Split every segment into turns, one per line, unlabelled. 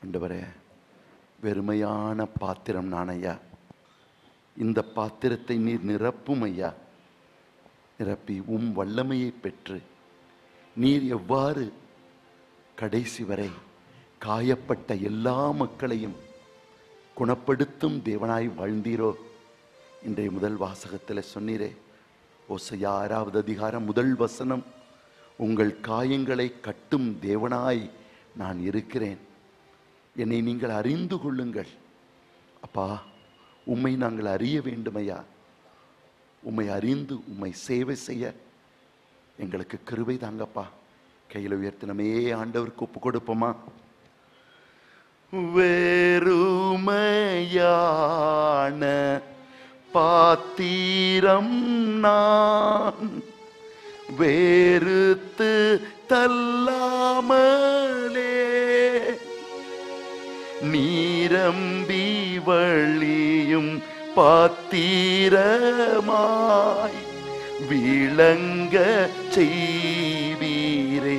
ஆண்டவரே வெறுமையான பாத்திரம் நான் ஐயா இந்த பாத்திரத்தை நீர் நிரப்பும் ஐயா நிரப்பி உம் வல்லமையை பெற்று நீர் எவ்வாறு கடைசி வரை காயப்பட்ட எல்லா மக்களையும் குணப்படுத்தும் தேவனாய் வாழ்ந்தீரோ இன்றைய முதல் வாசகத்தில் சொன்னீரே ஓசையா ஆறாவது அதிகாரம் முதல் வசனம் உங்கள் காயங்களை கட்டும் தேவனாய் நான் இருக்கிறேன் என்னை நீங்கள் அறிந்து கொள்ளுங்கள் அப்பா உம்மை நாங்கள் அறிய வேண்டுமையா உம்மை அறிந்து உம்மை சேவை செய்ய எங்களுக்கு கிருபை தாங்கப்பா கையில் உயர்த்தினமே ஆண்டவருக்கு ஒப்பு கொடுப்போமா வெறுமையான பாத்திரம் நான் வேறுத்து தள்ளாமலே நீரம்பி வழியும் பாத்திரமாய் விளங்க செய்வீரே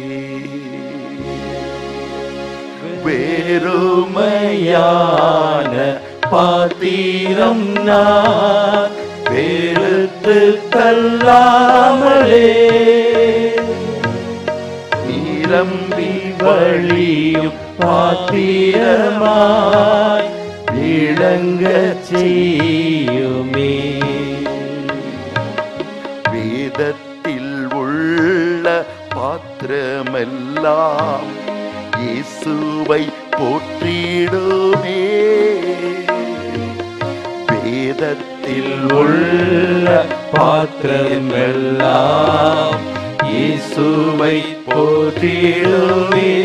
வெறுமையான பாத்திரம் நான் வெறுத்து தள்ளாமலே
நீரம்பி
வழியும் பாத்திரமாய் விளங்க செய்யுமே
வேதத்தில் உள்ள பாத்திரமெல்லாம் இயேசுவை போற்றிடுமே வேதத்தில்
உள்ள பாத்திரமெல்லாம் இயேசுவை போற்றிடுமே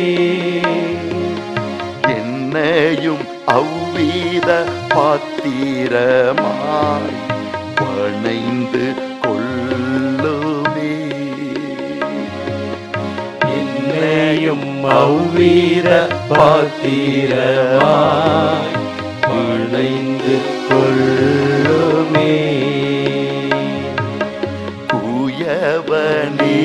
என்னையும் அவ்வீத பாத்திரமாய் வணைந்து கொள்ளுமே
என்னையும் அவ்வீர பாத்திரமாய் பணைந்து கொள்ளுமே
கூயவனே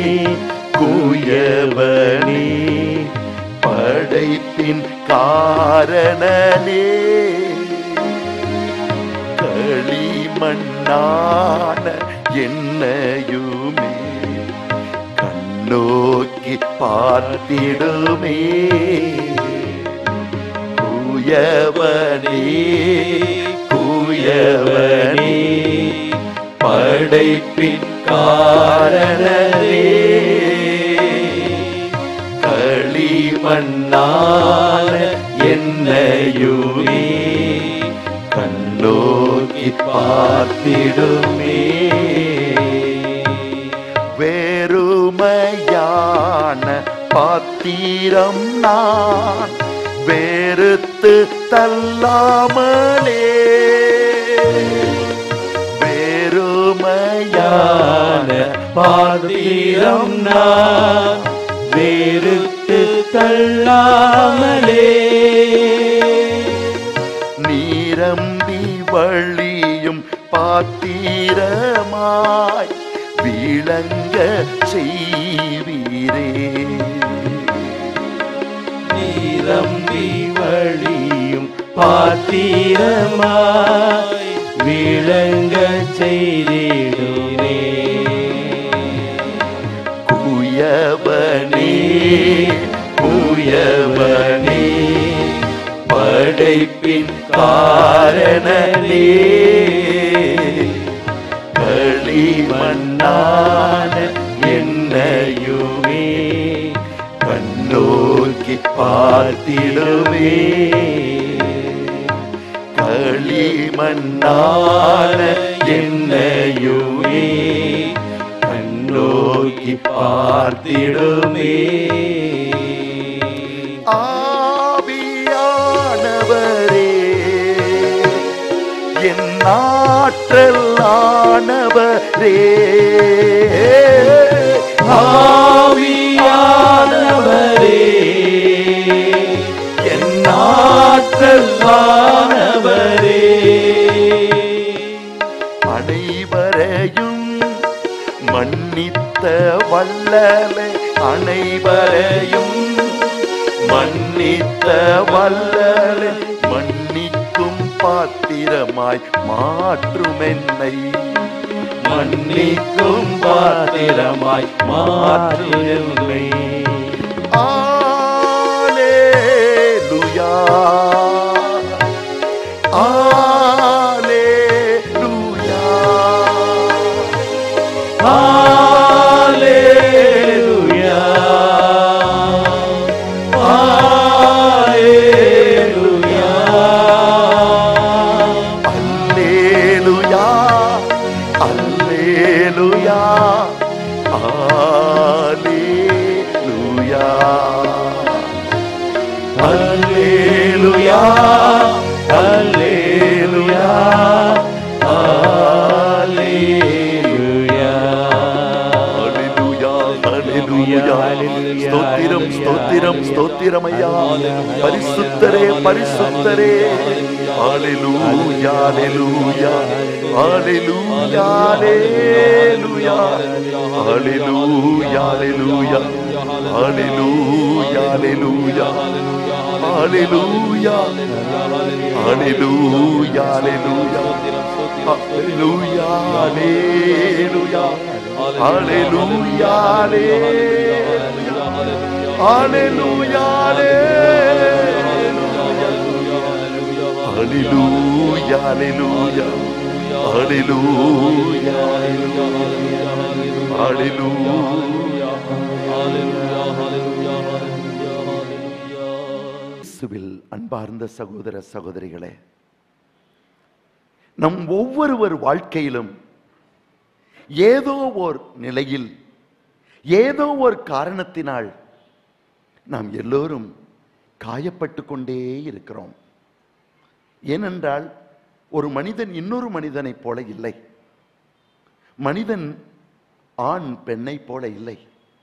கூயவனே படைப்பின் காரணனே களிமண்ணான என்னையுமே கண்ணோக்கி பார்த்திடுமே கூயவனே கூயவனே
படைப்பின் காரணரே களிமண்ணான என்னையுமே கண்ணோக்கி பார்த்திடுமே
வேறுமையான பாத்திரம் நான் வேறுத்து தள்ளாமலே வேறுமையான
யான பாத்திரம் நான் வேறுத்து தள்ளாமலே
நீரம்பி வழியும் பாத்திரமாய் விளங்க செய்வீரே
நீரம்பி வழியும் பாத்திரமாய் விளங்க செய்திடுமே
குயவனே
கூயவனே படைப்பின் காரணனே களிமண்ணான என்னையுமே கண்ணோக்கி பார்த்திடுமே களிமண்ணான என்னையுமே கண்ணோக்கி பார்த்திடுமே
ஆவியானவரே என் ஆற்றலானவரே
ஆவியானவரே என் ஆற்றலானவரே
அனைவரையும் மன்னித்த வல்லலை அனைவரையும் மன்னித்த வல்லலை மன்னிக்கும் பாத்திரமாய் மாற்றும் என்னை
மன்னிக்கும் பாத்திரமாய் மாற்றுமை
ஆலேலுயா ஆலேலுயா
Hallelujah. Hallelujah.
அல்லேலுயா அல்லேலுயா அல்லேலுயா
Hallelujah. Hallelujah.
அல்லேலுயா அல்லேலுயா ஸ்தோத்திரம் ஸ்தோத்திரம் ஸ்தோத்திரம் ஐயா பரிசுத்தரே பரிசுத்தரே அல்லேலூயா அல்லேலூயா அல்லேலூயா அல்லேலூயா அல்லேலூயா அல்லேலூயா அல்லேலூயா அல்லேலூயா அல்லேலூயா அல்லேலூயா அல்லேலூயா Hallelujah, hallelujah, hallelujah, hallelujah, hallelujah, hallelujah, hallelujah, hallelujah. இயேசுவில் அன்பார்ந்த சகோதர சகோதரிகளே நம் ஒவ்வொருவர் வாழ்க்கையிலும் ஏதோ ஓர் நிலையில் ஏதோ ஒரு காரணத்தினால் நாம் எல்லோரும் காயப்பட்டு கொண்டே இருக்கிறோம் ஏனென்றால் ஒரு மனிதன் இன்னொரு மனிதனைப் போல இல்லை மனிதன் ஆண் பெண்ணைப் போல இல்லை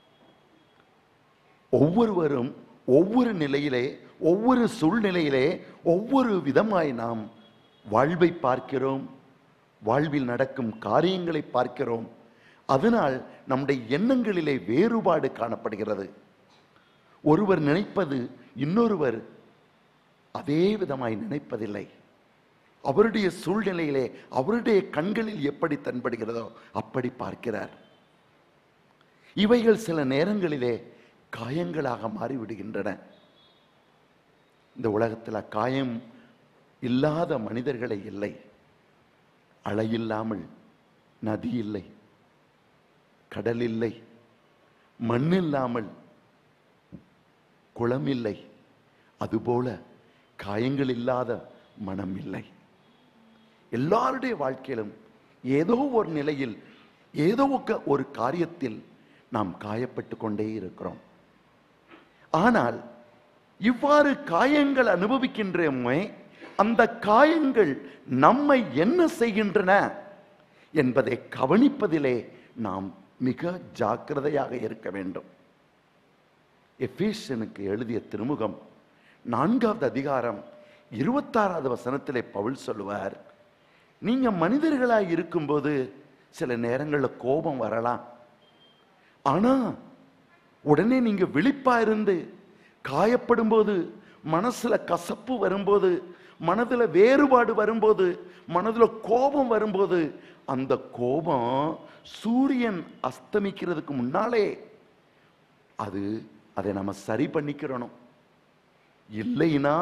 ஒவ்வொருவரும் ஒவ்வொரு நிலையிலே ஒவ்வொரு சூழ்நிலையிலே ஒவ்வொரு விதமாய் நாம் வாழ்வை பார்க்கிறோம் வாழ்வில் நடக்கும் காரியங்களை பார்க்கிறோம் அதனால் நம்முடைய எண்ணங்களிலே வேறுபாடு காணப்படுகிறது ஒருவர் நினைப்பது இன்னொருவர் அதே விதமாய் நினைப்பதில்லை அவருடைய சூழ்நிலையிலே அவருடைய கண்களில் எப்படி தென்படுகிறதோ அப்படி பார்க்கிறார் இவைகள் சில நேரங்களிலே காயங்களாக மாறிவிடுகின்றன இந்த உலகத்தில் காயம் இல்லாத மனிதர்களே இல்லை அலை இல்லாமல் நதி இல்லை கடல் இல்லை மண் இல்லாமல் குளம் இல்லை அதுபோல காயங்கள் இல்லாத மனம் இல்லை எல்லாருடைய வாழ்க்கையிலும் ஏதோ ஒரு நிலையில் ஏதோ ஒக்க- ஒரு காரியத்தில் நாம் காயப்பட்டு கொண்டே இருக்கிறோம் ஆனால் இவ்வாறு காயங்கள் அனுபவிக்கின்றோமே அந்த காயங்கள் நம்மை என்ன செய்கின்றன என்பதை கவனிப்பதிலே நாம் மிக ஜாக்கிரதையாக இருக்க வேண்டும் எஃபீஷனுக்கு எழுதிய திருமுகம் நான்காவது அதிகாரம் இருபத்தாறாவது வசனத்திலே பவுல் சொல்லுவார் நீங்க மனிதர்களாய் இருக்கும்போது சில நேரங்களில் கோபம் வரலாம் ஆனா உடனே நீங்க விழிப்பா இருந்து காயப்படும் போது மனசுல கசப்பு வரும்போது மனதுல வேறுபாடு வரும்போது மனதுல கோபம் வரும்போது அந்த கோபம் சூரியன் அஸ்தமிக்கிறதுக்கு முன்னாலே அது அதை நம்ம சரி பண்ணிக்கிறணும் இல்லைனா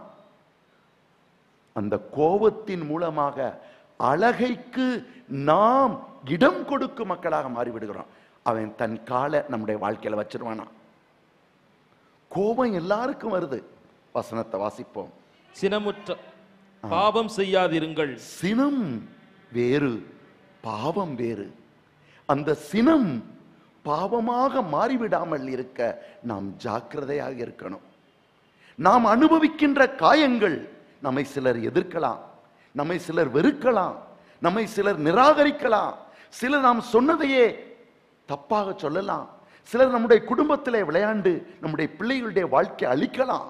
அந்த கோபத்தின் மூலமாக அழகைக்கு நாம் இடம் கொடுக்கும் மக்களாக மாறிவிடுகிறோம் அவன் தன் காலை நம்முடைய வாழ்க்கையில வச்சிருவானா கோபம் எல்லாருக்கும் வருது வசனத்தை வாசிப்போம்
சினமுற்ற பாவம் செய்யாதிருங்கள்
சினம் வேறு பாவம் வேறு அந்த சினம் பாவமாக மாறிவிடாமல் இருக்க நாம் ஜாக்கிரதையாக இருக்கணும் நாம் அனுபவிக்கின்ற காயங்கள் நம்மை சிலர் எதிர்க்கலாம் நம்மை சிலர் வெறுக்கலாம் நம்மை சிலர் நிராகரிக்கலாம் சிலர் நாம் சொன்னதையே தப்பாக சொல்லலாம் சிலர் நம்முடைய குடும்பத்திலே விளையாண்டு நம்முடைய பிள்ளைகளுடைய வாழ்க்கை அழிக்கலாம்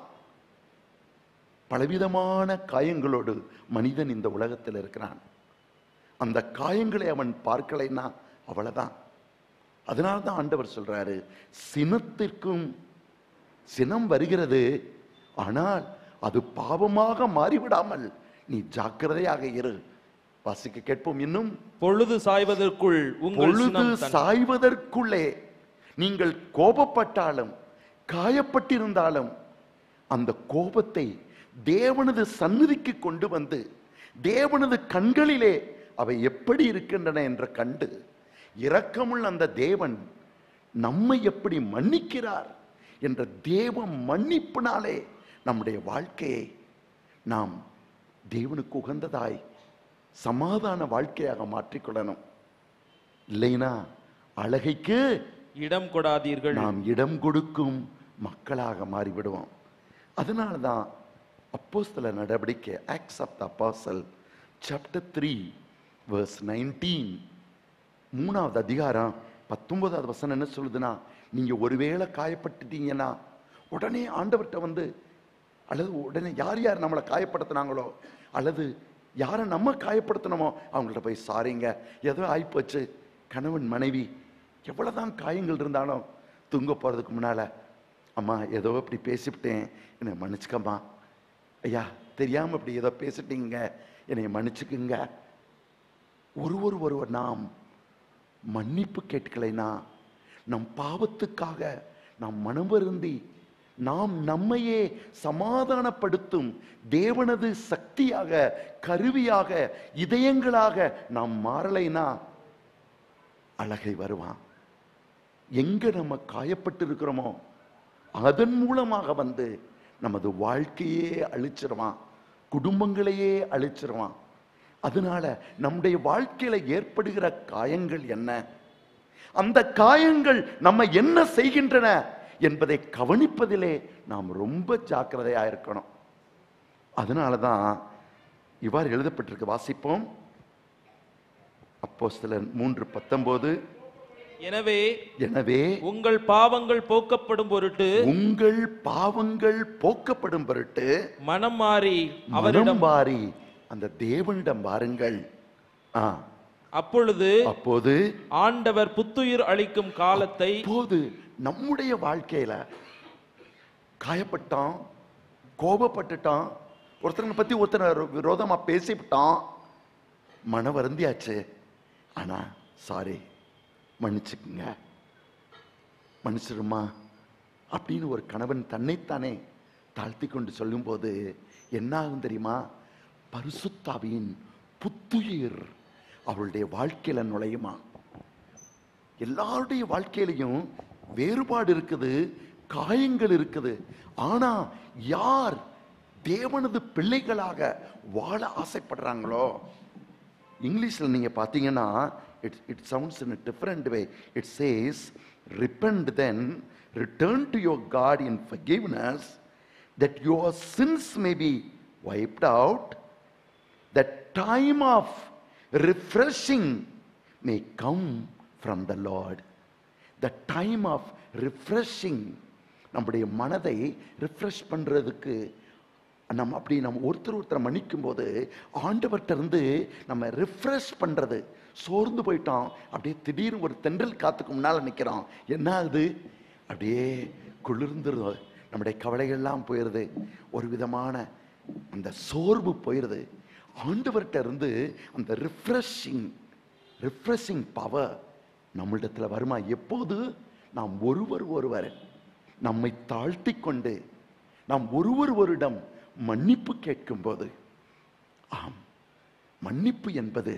பலவிதமான காயங்களோடு மனிதன் இந்த உலகத்தில் இருக்கிறான் அந்த காயங்களை அவன் பார்க்கலைன்னா அவ்வளவுதான் அதனால தான் ஆண்டவர் சொல்றாரு சினத்திற்கும் சினம் வருகிறது ஆனால் அது பாவமாக மாறிவிடாமல் நீ ஜாக்கிரதையாக இரு வாசிக்க கேட்போம் இன்னும்
பொழுது சாய்வதற்குள் உங்கள்
பொழுது
சினம் தன்-
சாய்வதற்குள்ளே நீங்கள் கோபப்பட்டாலும் காயப்பட்டிருந்தாலும் அந்த கோபத்தை தேவனது சந்நிதிக்கு கொண்டு வந்து தேவனது கண்களிலே அவை எப்படி இருக்கின்றன என்று கண்டு இரக்கமுள்ள அந்த தேவன் நம்மை எப்படி மன்னிக்கிறார் என்ற தேவ மன்னிப்பினாலே நம்முடைய வாழ்க்கையை நாம் தேவனுக்கு உகந்ததாய் சமாதான வாழ்க்கையாக மாற்றிக்கொள்ளணும் இல்லைனா அழகைக்கு
இடம் கொடாதீர்கள்
நாம் இடம் கொடுக்கும் மக்களாக மாறிவிடுவோம் அதனால தான் அப்போஸ்தல நடவடிக்கை acts of the apostles chapter three verse nineteen மூணாவது அதிகாரம் பத்தொன்பதாவது வசனம் என்ன சொல்லுதுன்னா நீங்க ஒருவேளை காயப்பட்டுட்டீங்கன்னா உடனே ஆண்டவர்கிட்ட வந்து அல்லது உடனே யார் யார் நம்மளை காயப்படுத்தினாங்களோ அல்லது யாரை நம்ம காயப்படுத்தினோமோ அவங்கள்ட்ட போய் சாரிங்க ஏதோ ஆயிப்போச்சு கணவன் மனைவி எவ்வளவுதான் காயங்கள் இருந்தாலும் தூங்க போறதுக்கு முன்னால அம்மா ஏதோ இப்படி பேசிவிட்டேன் என்னை மன்னிச்சுக்கம்மா ஐயா தெரியாம இப்படி ஏதோ பேசிட்டீங்க என்னை மன்னிச்சுக்குங்க ஒருவர் ஒருவர் நாம் மன்னிப்பு கேட்கலைனா நம் பாவத்துக்காக நாம் மனம் வருந்தி நாம் நம்மையே சமாதானப்படுத்தும் தேவனது சக்தியாக கருவியாக இதயங்களாக நாம் மாறலைனா அழகை வருவான் எங்க நம்ம காயப்பட்டு இருக்கிறோமோ அதன் மூலமாக வந்து நமது வாழ்க்கையே அழிச்சிருவான் குடும்பங்களையே அழிச்சிருவான் அதனால நம்முடைய வாழ்க்கையில ஏற்படுகிற காயங்கள் என்ன அந்த காயங்கள் நம்ம என்ன செய்கின்றன என்பதை கவனிப்பதிலே நாம் ரொம்ப ஜாக்கிரதையா இருக்கணும் அதனால தான் இவ்வாறு எழுதப்பட்டிருக்கு வாசிப்போம் அப்போஸ்தலர் மூன்று பத்தொன்பது
எனவே
எனவே
உங்கள் பாவங்கள் போக்கப்படும் பொருட்டு
உங்கள் பாவங்கள் போக்கப்படும் பொருட்டு
மனம் மாறி
மனம்
அவரிடம்
வாரி அந்த தேவனிடம் வாருங்கள் ஆ,
அப்பொழுது
அப்போது
ஆண்டவர் புத்துயிர் அளிக்கும் காலத்தை
அப்போது நம்முடைய வாழ்க்கையில காயப்பட்டோம் கோபப்பட்டுட்டோம் ஒருத்தரை பத்தி ஒருத்தர் விரோதமா பேசிவிட்டோம் மன வருந்தியாச்சு ஆனா சாரி மன்னிச்சுக்குங்க மன்னிச்சிருமா அப்படின்னு ஒரு கணவன் தன்னைத்தானே தாழ்த்தி கொண்டு சொல்லும்போது என்ன ஆகும் தெரியுமா பரிசுத்தாவியின் புத்துயிர் அவளுடைய வாழ்க்கையில நுழையுமா எல்லாருடைய வாழ்க்கையிலையும் வேறுபாடு இருக்குது காயங்கள் இருக்குது ஆனா யார் தேவனது பிள்ளைகளாக வாழ ஆசைப்படுறாங்களோ இங்கிலீஷில் நீங்கள் பார்த்தீங்கன்னா it's it sounds in different way it says repent then return to your God in forgiveness that your sins may be wiped out the time of refreshing may come from the Lord. The time of refreshing நம்முடைய மனதை refresh பண்றதுக்கு நம்ம அப்படி நம்ம ஒருத்தர் ஒருத்தரை மன்னிக்கும் போது ஆண்டவர்கிட்ட இருந்து நம்ம ரிஃப்ரெஷ் பண்றது சோர்ந்து போயிட்டோம் அப்படியே திடீர்னு ஒரு தென்றல் காத்துக்கு முன்னால நிக்கிறோம் என்ன ஆகுது அப்படியே குளிர்ந்துருது நம்முடைய கவலைகள்லாம் போயிருது ஒரு விதமான அந்த சோர்வு போயிருது ஆண்டவர்கிட்ட இருந்து அந்த ரிஃப்ரெஷிங் ரிஃப்ரெஷிங் பவர் நம்மளிடத்துல வருமா எப்போது நாம் ஒருவர் ஒருவர் நம்மை தாழ்த்தி கொண்டு நாம் ஒருவர் ஒருடம் மன்னிப்பு கேட்கும்போது ஆம் மன்னிப்பு என்பது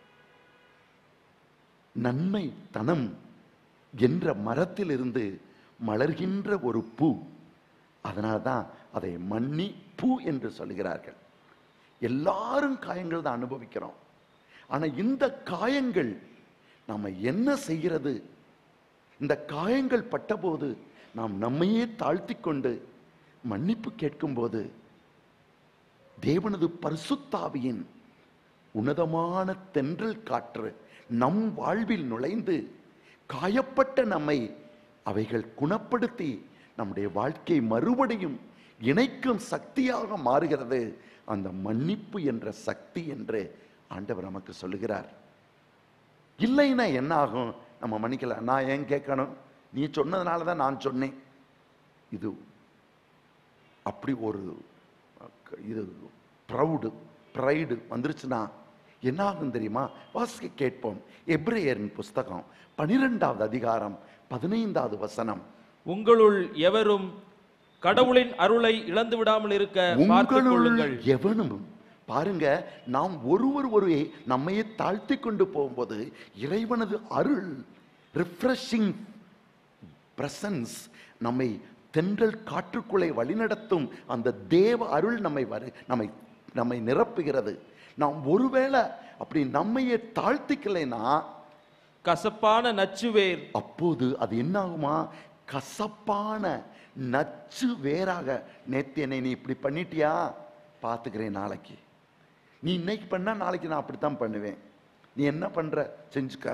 நன்மை தனம் என்ற மரத்திலிருந்து மலர்கின்ற ஒரு பூ அதனால தான் அதை மன்னி பூ என்று சொல்கிறார்கள் எல்லாரும் காயங்கள் தான் அனுபவிக்கிறோம் ஆனா இந்த காயங்கள் நாம என்ன செய்கிறது இந்த காயங்கள் பட்டபோது நாம் நம்மையே தாழ்த்தி கொண்டு மன்னிப்பு கேட்கும்போது தேவனது பரிசுத்தாவியின் உன்னதமான தென்றல் காற்று நம் வாழ்வில் நுழைந்து காயப்பட்ட நம்மை அவைகள் குணப்படுத்தி நம்முடைய வாழ்க்கை மறுபடியும் இணைக்கும் சக்தியாக மாறுகிறது அந்த மன்னிப்பு என்ற சக்தி என்று ஆண்டவர் நமக்கு சொல்லுகிறார் இல்லைன்னா என்ன ஆகும் நம்ம மன்னிக்கல நான் ஏன் கேட்கணும் நீ சொன்னதுனால தான் நான் சொன்னேன் இது அப்படி ஒரு அஹ், இது ப்ரௌடு ப்ரைடு வந்துருச்சுன்னா என்ன ஆகும் தெரியுமா வாசிக்க கேட்போம் எப்ரேயரின் புஸ்தகம் பனிரெண்டாவது அதிகாரம் பதினைந்தாவது வசனம்
உங்களுள் எவரும் கடவுளின் அருளை இழந்து விடாமல் இருக்க பார்த்துக்
உங்களுள்
கொள்ளுங்கள்
எவனும் பாருங்க நாம் ஒருவர் ஒருவே நம்மையே தாழ்த்தி கொண்டு போகும்போது இறைவனது அருள் ரிஃப்ரெஷிங் பிரசன்ஸ் நம்மை தென்றல் காற்றுக்குள்ளே வழிநடத்தும் அந்த தேவ அருள் நம்மை வரு நம்மை நம்மை நிரப்புகிறது நாம் ஒருவேளை அப்படி நம்மையே தாழ்த்திக்கலைன்னா
கசப்பான நச்சுவேர்
அப்போது அது என்ன ஆகுமா கசப்பான நச்சு வேறாக நேத்து என்னை நீ இப்படி பண்ணிட்டியா பார்த்துக்கிறேன் நாளைக்கு நீ இன்னைக்கு பண்ணா நாளைக்கு நான் அப்படித்தான் பண்ணுவேன் நீ என்ன பண்ற செஞ்சுக்க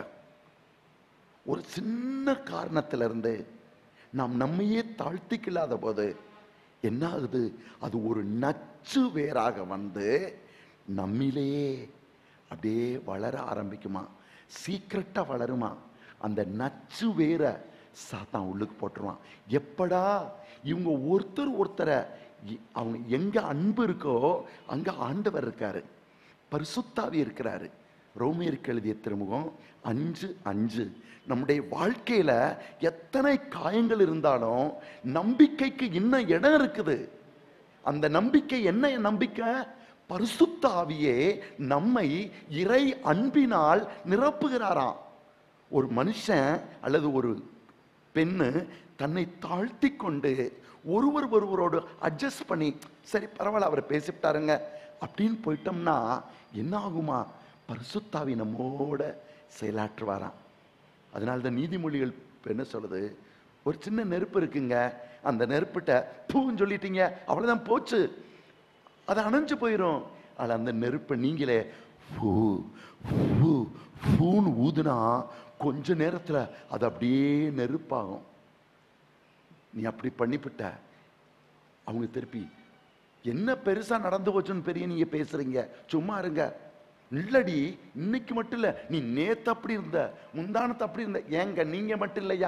ஒரு சின்ன காரணத்துல இருந்து நாம் நம்மையே தாழ்த்திக்கலாத போது என்ன ஆகுது அது ஒரு நச்சு வேறாக வந்து நம்மிலேயே அப்படியே வளர ஆரம்பிக்குமா சீக்கிரட்டா வளருமா அந்த நச்சு வேற சாத்தான் உள்ளுக்கு போட்டுருவான் எப்படா இவங்க ஒருத்தர் ஒருத்தரை இ- அவங்க எங்க அன்பு இருக்கோ அங்க ஆண்டவர் இருக்காரு பரிசுத்தாவி இருக்கிறாரு ரோமியருக்கு எழுதிய திருமுகம் அஞ்சு அஞ்சு நம்முடைய வாழ்க்கையில எத்தனை காயங்கள் இருந்தாலும் நம்பிக்கைக்கு இன்னும் இடம் இருக்குது அந்த நம்பிக்கை என்ன நம்பிக்கை பரிசுத்த ஆவியே நம்மை இறை அன்பினால் நிரப்புகிறாராம் ஒரு மனுஷன் அல்லது ஒரு பெண்ணு தன்னை தாழ்த்தி கொண்டு ஒருவர் ஒருவரோடு அட்ஜஸ்ட் பண்ணி சரி பரவாயில்ல அவர் பேசிவிட்டாருங்க அப்படின்னு போயிட்டோம்னா என்ன ஆகுமா பரிசுத்தாவி நம்மோட செயலாற்றுவாராம் அதனால தான் நீதிமொழிகள் இப்ப என்ன சொல்லுது ஒரு சின்ன நெருப்பு இருக்குங்க அந்த நெருப்பிட்ட பூன்னு சொல்லிட்டீங்க அவ்வளவுதான் போச்சு அது அணைஞ்சு போயிடும் ஆனால் அந்த நெருப்பை நீங்களே ஃபூ ஃபூ ஃபூன்னு ஊதுனா கொஞ்ச நேரத்துல அது அப்படியே நெருப்பாகும் நீ அப்படி பண்ணிவிட்ட அவங்க திருப்பி என்ன பெருசா நடந்து போச்சுன்னு பெரிய நீங்க பேசுறீங்க சும்மா இருங்க இல்லடி இன்னைக்கு மட்டும் இல்ல நீ நேத்து அப்படி இருந்த முந்தானத்து அப்படி இருந்த ஏங்க நீங்க மட்டும் இல்லையா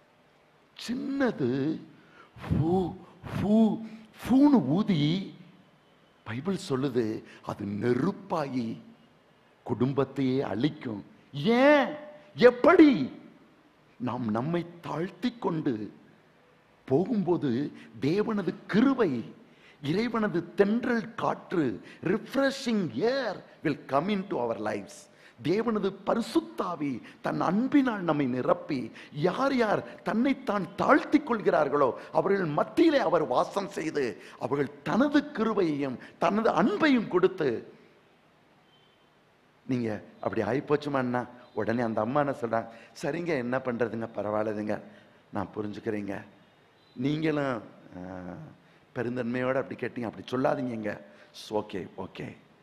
சின்னது ஃபூ ஃபூ ஃபூன்னு ஊதி பைபிள் சொல்லுது அது நெருப்பாகி குடும்பத்தையே அழிக்கும் ஏன் எப்படி நாம் நம்மை தாழ்த்தி கொண்டு போகும்போது தேவனது கிருபை இறைவனது தென்றல் காற்று refreshing air will come into our lives தேவனது பரிசுத்தாவி தன் அன்பினால் நம்மை நிரப்பி யார் யார் தன்னைத்தான் தாழ்த்தி கொள்கிறார்களோ அவர்கள் மத்தியிலே அவர் வாசம் செய்து அவர்கள் தனது கிருபையையும் தனது அன்பையும் கொடுத்து நீங்க அப்படி ஆயிப்போச்சுமா அண்ணா உடனே அந்த அம்மா என்ன சொல்றாங்க சரிங்க என்ன பண்றதுங்க பரவாயில்லதுங்க நான் புரிஞ்சுக்கிறேங்க நீங்களும் ஆ, பெருந்தன்மையோட அப்படி கேட்டீங்க அப்படி சொல்லாதீங்க ஓகே ஓகே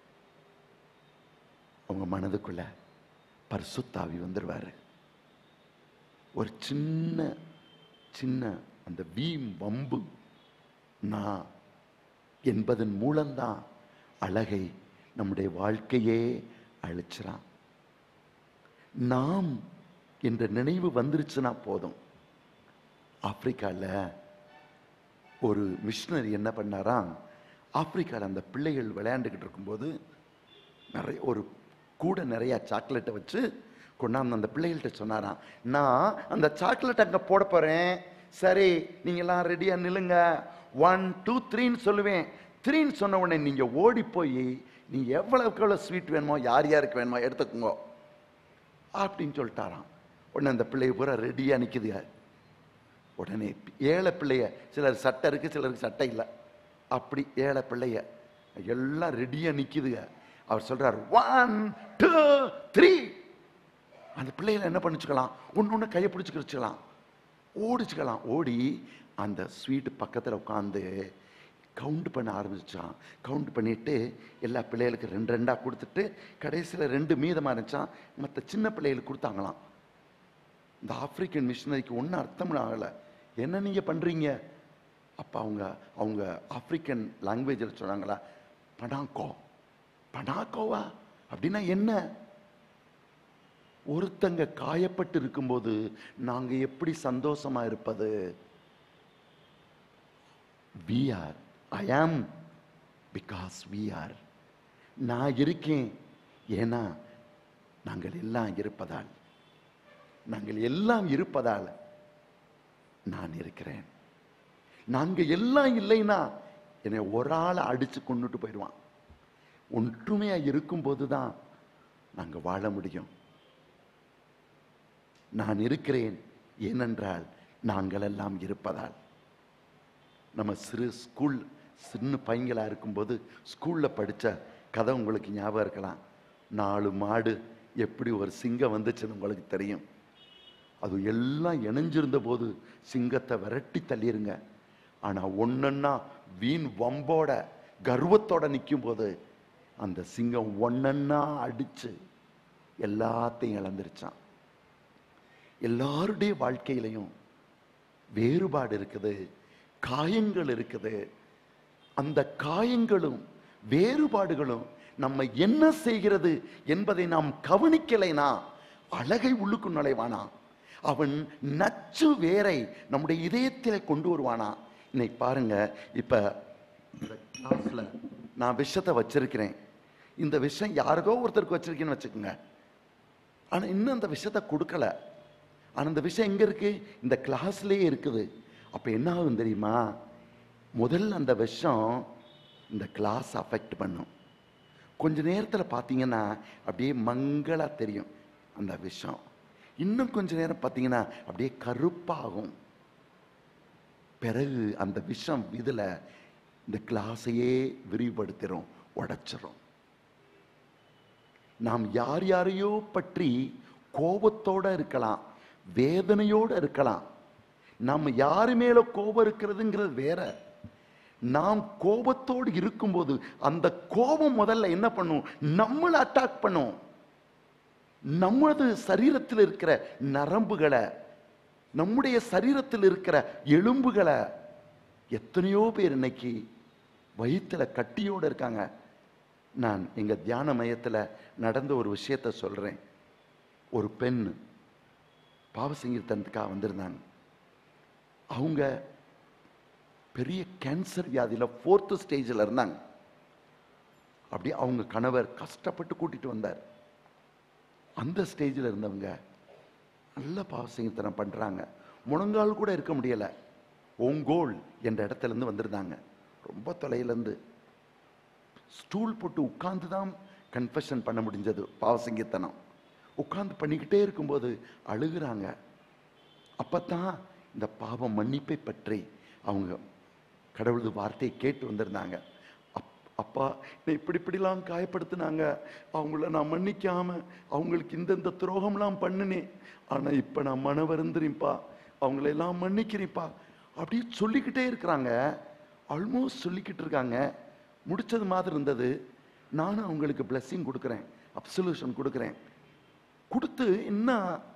உங்க மனதுக்குள்ள பரிசுத்தாவி வந்துருவாரு ஒரு சின்ன சின்ன அந்த வீம் வம்பு நான் என்பதன் மூலம்தான் அழகை நம்முடைய வாழ்க்கையே அழிச்சிறான் நாம் என்ற நினைவு வந்துருச்சுன்னா போதும் ஆப்பிரிக்கால ஒரு மிஷினரி என்ன பண்ணாராம் ஆப்பிரிக்கால அந்த பிள்ளைகள் விளையாண்டுக்கிட்டு இருக்கும்போது நிறைய ஒரு கூட நிறைய சாக்லேட்டை வச்சு கொண்டாந்து அந்த பிள்ளைகள்கிட்ட சொன்னாராம் நான் அந்த சாக்லேட் அங்கே போட போறேன் சரி நீங்கெல்லாம் ரெடியா நில்லுங்க ஒன் டூ த்ரீன்னு சொல்லுவேன் த்ரீன்னு சொன்ன உடனே நீங்க ஓடி போய் நீங்க எவ்வளவுக்கு எவ்வளவு ஸ்வீட் வேணுமோ யார் யாருக்கு வேணுமோ எடுத்துக்கோங்க அப்படின்னு சொல்லிட்டாராம் உடனே அந்த பிள்ளைய பூரா ரெடியா நிக்குதுங்க உடனே ஏழை பிள்ளைய சிலர் சட்டை இருக்கு சிலருக்கு சட்டை இல்லை அப்படி ஏழை பிள்ளைய எல்லாம் ரெடியா நிக்குதுங்க அவர் சொல்றார் ஒன் டூ த்ரீ அந்த பிள்ளைகளை என்ன பண்ணிச்சுக்கலாம் ஒன்று ஒன்று கையை பிடிச்சிக்கிச்சுக்கலாம் ஓடிச்சுக்கலாம் ஓடி அந்த ஸ்வீட் பக்கத்தில் உட்காந்து கவுண்ட் பண்ண ஆரம்பிச்சான் கவுண்ட் பண்ணிட்டு எல்லா பிள்ளைகளுக்கு ரெண்டு ரெண்டாக கொடுத்துட்டு கடைசியில் ரெண்டு மீதமாக இருந்துச்சான் மற்ற சின்ன பிள்ளைகளுக்கு கொடுத்தாங்களாம் இந்த ஆப்பிரிக்கன் மிஷினரிக்கு ஒன்றும் அர்த்தம் ஆகலை என்ன நீங்கள் பண்ணுறீங்க அப்போ அவங்க அவங்க ஆப்பிரிக்கன் லாங்குவேஜில் சொன்னாங்களா பனாக்கோ பனாக்கோவா அப்படின்னா என்ன ஒருத்தங்க காயப்பட்டு இருக்கும்போது நாங்க எப்படி சந்தோஷமா இருப்பது we are ஐ ஆம் பிகாஸ் we ஆர் நான் இருக்கேன் ஏன்னா நாங்கள் எல்லாம் இருப்பதால் நாங்கள் எல்லாம் இருப்பதால் நான் இருக்கிறேன் நாங்க எல்லாம் இல்லைன்னா என்னை ஒரு ஆளை அடிச்சு கொண்டுட்டு போயிடுவான் ஒற்றுமையா இருக்கும்போது தான் நாங்க வாழ முடியும் நான் இருக்கிறேன் ஏனென்றால் நாங்கள் எல்லாம் இருப்பதால் நம்ம சிறு ஸ்கூல் சின்ன பையங்களா இருக்கும்போது ஸ்கூல்ல படிச்ச கதை உங்களுக்கு ஞாபகம் இருக்கலாம் நாலு மாடு எப்படி ஒரு சிங்கம் வந்துச்சுன்னு உங்களுக்கு தெரியும் அது எல்லாம் இணைஞ்சிருந்த போது சிங்கத்தை விரட்டி தள்ளிருங்க ஆனா ஒன்னொன்னா வீண் வம்போட கர்வத்தோட நிற்கும் போது அந்த சிங்கம் ஒன்னொன்னா அடிச்சு எல்லாத்தையும் இழந்துருச்சான் எல்லாருடைய வாழ்க்கையிலையும் வேறுபாடு இருக்குது காயங்கள் இருக்குது அந்த காயங்களும் வேறுபாடுகளும் நம்ம என்ன செய்கிறது என்பதை நாம் கவனிக்கலைனா அழகை உள்ளுக்கு நுழைவானா அவன் நச்சு வேரை நம்முடைய இதயத்திலே கொண்டு வருவானா இன்னைக்கு பாருங்க இப்ப இந்த கிளாஸ்ல நான் விஷத்தை வச்சிருக்கிறேன் இந்த விஷம் யாருக்கோ ஒருத்தருக்கு வச்சிருக்கேன்னு வச்சுக்கோங்க ஆனா இன்னும் அந்த விஷயத்தை கொடுக்கல ஆனா இந்த விஷயம் எங்க இருக்கு இந்த கிளாஸ்லயே இருக்குது அப்ப என்ன ஆகும் தெரியுமா முதல்ல அந்த விஷம் இந்த கிளாஸ் அஃபெக்ட் பண்ணும் கொஞ்ச நேரத்துல பார்த்தீங்கன்னா அப்படியே மங்களா தெரியும் அந்த விஷம் இன்னும் கொஞ்ச நேரம் பார்த்தீங்கன்னா அப்படியே கருப்பாகும் பிறகு அந்த விஷம் இதுல இந்த கிளாஸையே விரிவுபடுத்திடும் உடைச்சிரும் நாம் யார் யாரையோ பற்றி கோபத்தோட இருக்கலாம் வேதனையோட இருக்கலாம் நம்ம யாரு மேல கோபம் இருக்கிறதுங்கிறது வேற நாம் கோபத்தோடு இருக்கும்போது அந்த கோபம் முதல்ல என்ன பண்ணும் நம்மளை அட்டாக் பண்ணும் நமது சரீரத்தில் இருக்கிற நரம்புகளை நம்முடைய சரீரத்தில் இருக்கிற எலும்புகளை எத்தனையோ பேர் இன்னைக்கு வயிற்றுல கட்டியோட இருக்காங்க நான் எங்க தியான மையத்துல நடந்த ஒரு விஷயத்த சொல்றேன் ஒரு பெண் பாவசங்கீர்த்தனத்துக்காக வந்திருந்தாங்க அவங்க பெரிய கேன்சர் வியாதியில ஃபோர்த்து ஸ்டேஜில் இருந்தாங்க அப்படியே அவங்க கணவர் கஷ்டப்பட்டு கூட்டிட்டு வந்தார் அந்த ஸ்டேஜில் இருந்தவங்க நல்ல பாவசங்கத்தனம் பண்றாங்க முழங்கால் கூட இருக்க முடியல ஓங்கோல் என்ற இடத்துல இருந்து வந்திருந்தாங்க ரொம்ப தொலையில இருந்து ஸ்டூல் போட்டு உட்கார்ந்து தான் கன்ஃபெஷன் பண்ண முடிஞ்சது பாவசங்கத்தனம் உட்கார்ந்து பண்ணிக்கிட்டே இருக்கும்போது அழுகுறாங்க அப்பத்தான் இந்த பாவம் மன்னிப்பை பற்றி அவங்க கடவுளது வார்த்தையை கேட்டு வந்திருந்தாங்க அப்- அப்பா என்னை இப்படி இப்படிலாம் காயப்படுத்தினாங்க அவங்கள நான் மன்னிக்காம அவங்களுக்கு இந்தந்த துரோகம்லாம் பண்ணினேன் ஆனா இப்ப நான் மன வருந்துறேன்ப்பா அவங்கள எல்லாம் மன்னிக்கிறேன்ப்பா அப்படியே சொல்லிக்கிட்டே இருக்கிறாங்க ஆல்மோஸ்ட் சொல்லிக்கிட்டு இருக்காங்க முடிச்சது மாதிரி இருந்தது நானும் அவங்களுக்கு blessing கொடுக்குறேன் அப்சல்யூஷன் கொடுக்குறேன் கொடுத்து என்ன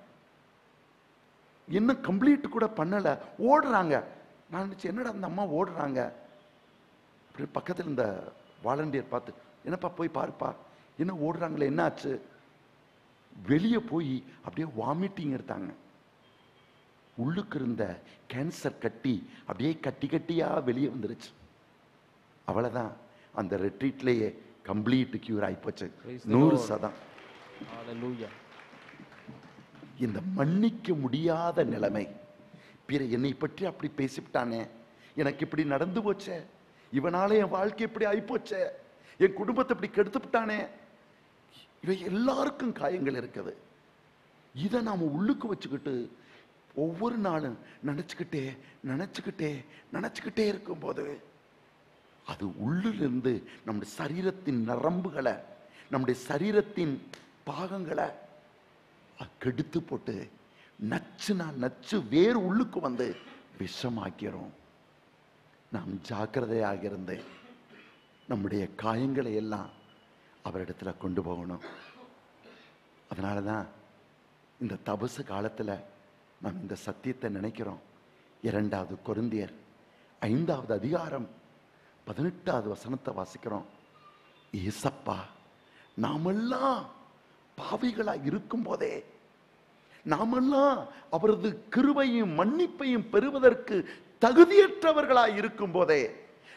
என்ன கம்ப்ளீட் கூட பண்ணல ஓடுறாங்க நான் நினைச்சேன் என்னடா அந்த அம்மா ஓடுறாங்க அப்படி பக்கத்தில் இந்த வாலண்டியர் பார்த்து என்னப்பா போய் பாருப்பா என்ன ஓடுறாங்களே என்ன ஆச்சு வெளியே போய் அப்படியே வாமிட்டிங் எடுத்தாங்க உள்ளுக்கு இருந்த கேன்சர் கட்டி அப்படியே கட்டி கட்டியா வெளியே வந்துருச்சு அவ்வளவுதான் அந்த ரெட்ரீட்லயே கம்ப்ளீட் கியூர் ஆயிப்போச்சு
Praise the
நூறு
Lord.
சதம்
Hallelujah.
இந்த மன்னிக்க முடியாத நிலைமை பிற என்னை பற்றி அப்படி பேசிவிட்டானே எனக்கு இப்படி நடந்து போச்சே இவனால என் வாழ்க்கை இப்படி ஆயிப்போச்சே என் குடும்பத்தை இப்படி கெடுத்து விட்டானே இவை எல்லாருக்கும் காயங்கள் இருக்குது இதை நாம உள்ளுக்கு வச்சுக்கிட்டு ஒவ்வொரு நாளும் நினைச்சுக்கிட்டே நினைச்சுக்கிட்டே நினைச்சுக்கிட்டே இருக்கும்போது அது உள்ளிலிருந்து நம்முடைய சரீரத்தின் நரம்புகளை நம்முடைய சரீரத்தின் பாகங்களை அது கெடுத்து போட்டு நச்சுனா நச்சு வேறு உள்ளுக்கு வந்து விஷமாக்கிறோம் நாம் ஜாக்கிரதையாக இருந்து நம்முடைய காயங்களை எல்லாம் அவரிடத்துல கொண்டு போகணும் அதனால தான் இந்த தபசு காலத்துல நாம் இந்த சத்தியத்தை நினைக்கிறோம் இரண்டாவது கொரிந்தியர் ஐந்தாவது அதிகாரம் பதினெட்டாவது வசனத்தை வாசிக்கிறோம் ஏசப்பா நாமெல்லாம் பாவிகளா இருக்கும் போதே நாமெல்லாம் அவரது கிருபையும் மன்னிப்பையும் பெறுவதற்கு தகுதியற்றவர்களாய் இருக்கும் போதே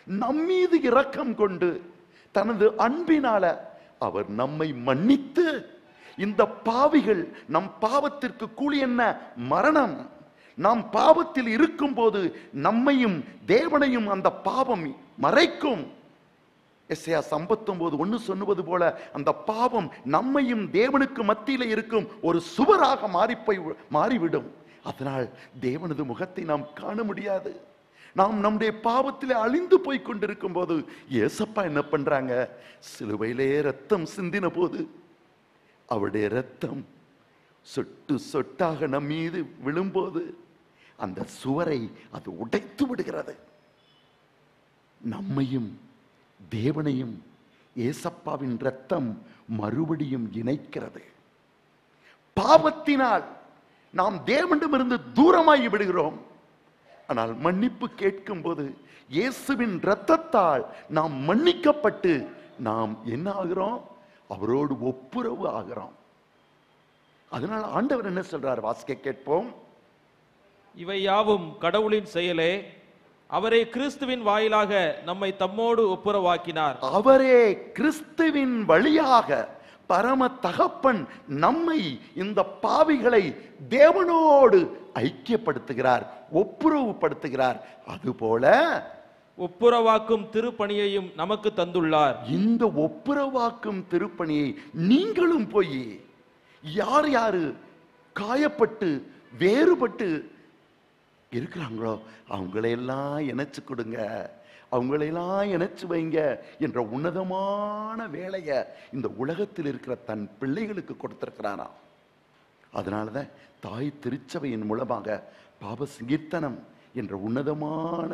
நம்மீது இரக்கம் கொண்டு தனது அன்பினால அவர் நம்மை மன்னித்து இந்த பாவிகள் நம் பாவத்திற்கு கூலி என்ன மரணம் நாம் பாவத்தில் இருக்கும்போது நம்மையும் தேவனையும் அந்த பாவம் மறைக்கும் எஸ்ஐயா சம்பத்தொன்பது ஒண்ணு சொன்னுவது போல அந்த பாவம் நம்மையும் தேவனுக்கு மத்தியில இருக்கும் ஒரு சுவராக மாறி போய் மாறிவிடும் அதனால் தேவனது முகத்தை நாம் காண முடியாது நாம் நம்முடைய பாவத்திலே அழிந்து போய் கொண்டிருக்கும் போது ஏசப்பா என்ன பண்றாங்க சிலுவையிலே ரத்தம் சிந்தின போது அவருடைய ரத்தம் சொட்டு சொட்டாக நம் மீது விழும்போது அந்த சுவரை அது உடைத்து விடுகிறது நம்மையும் தேவனையும் ஏசப்பாவின் ரத்தம் மறுபடியும் இணைக்கிறது பாவத்தினால் நாம் தேவனிடமிருந்து தூரமாகி விடுகிறோம் ஆனால் மன்னிப்பு கேட்கும் போது இயேசுவின் இரத்தத்தால் நாம் மன்னிக்கப்பட்டு நாம் என்ன ஆகிறோம் அவரோடு ஒப்புரவு ஆகிறோம் அதனால் ஆண்டவர் என்ன சொல்றார் வாசிக்க கேட்போம்
இவை யாவும் கடவுளின் செயலே அவரே கிறிஸ்துவின் வாயிலாக நம்மை தம்மோடு ஒப்புரவாக்கினார்
அவரே கிறிஸ்துவின் வழியாக பரம தகப்பன் நம்மை இந்த பாவிகளை தேவனோடு ஐக்கியப்படுத்துகிறார் ஒப்புரவுப்படுத்துகிறார் அதுபோல
ஒப்புரவாக்கும் திருப்பணியையும் நமக்கு தந்துள்ளார்
இந்த ஒப்புரவாக்கும் திருப்பணியை நீங்களும் போய் யார் யாரு காயப்பட்டு வேறுபட்டு இருக்கிறாங்களோ அவங்களையெல்லாம் இணைச்சு கொடுங்க அவங்களையெல்லாம் இணைச்சு வைங்க என்ற உன்னதமான வேலையை இந்த உலகத்தில் இருக்கிற தன் பிள்ளைகளுக்கு கொடுத்திருக்கிறாராம் அதனாலதான் தாய் திருச்சபையின் மூலமாக பாப சங்கீர்த்தனம் என்ற உன்னதமான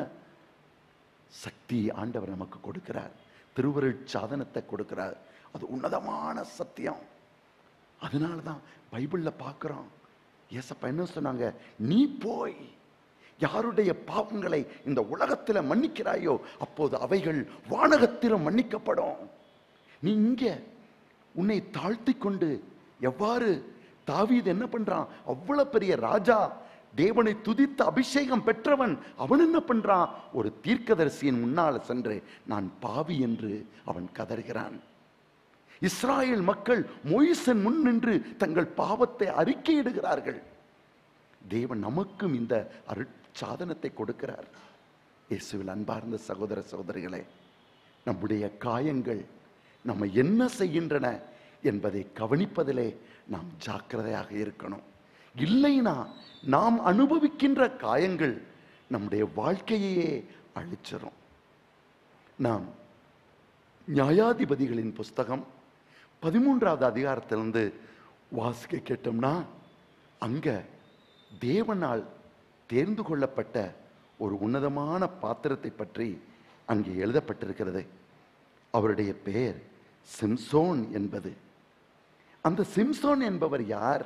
சக்தி ஆண்டவர் நமக்கு கொடுக்கிறார் திருவருள் சாதனத்தை கொடுக்கிறார் அது உன்னதமான சத்தியம் அதனால தான் பைபிள்ல பார்க்கிறோம் ஏசப்பா என்ன சொன்னாங்க நீ போய் யாருடைய பாவங்களை இந்த உலகத்தில் மன்னிக்கிறாயோ அப்போது அவைகள் வானகத்திலும் மன்னிக்கப்படும் நீ இங்க உன்னை தாழ்த்தி கொண்டு எவ்வாறு தாவீது என்ன பண்றான் அவ்வளவு பெரிய ராஜா தேவனை துதித்து அபிஷேகம் பெற்றவன் அவன் என்ன பண்றான் ஒரு தீர்க்கதரிசியின் முன்னால சென்று நான் பாவி என்று அவன் கதறுகிறான் இஸ்ராயேல் மக்கள் மொய்சன் முன் நின்று தங்கள் பாவத்தை அறிக்கையிடுகிறார்கள் தேவன் நமக்கும் இந்த அருட்சாதனத்தை கொடுக்கிறார் இயேசுவில் அன்பார்ந்த சகோதர சகோதரிகளே நம்முடைய காயங்கள் நம்ம என்ன செய்கின்றன என்பதை கவனிப்பதிலே நாம் ஜாக்கிரதையாக இருக்கணும் இல்லைனா நாம் அனுபவிக்கின்ற காயங்கள் நம்முடைய வாழ்க்கையையே அழிச்சிரும் நாம் நியாயாதிபதிகளின் புஸ்தகம் பதிமூன்றாவது அதிகாரத்திலிருந்து வாசிக்க கேட்டோம்னா அங்க தேவனால் தேர்ந்து கொள்ளப்பட்ட ஒரு உன்னதமான பாத்திரத்தை பற்றி அங்கே எழுதப்பட்டிருக்கிறது அவருடைய பெயர் சிம்சோன் என்பது அந்த சிம்சோன் என்பவர் யார்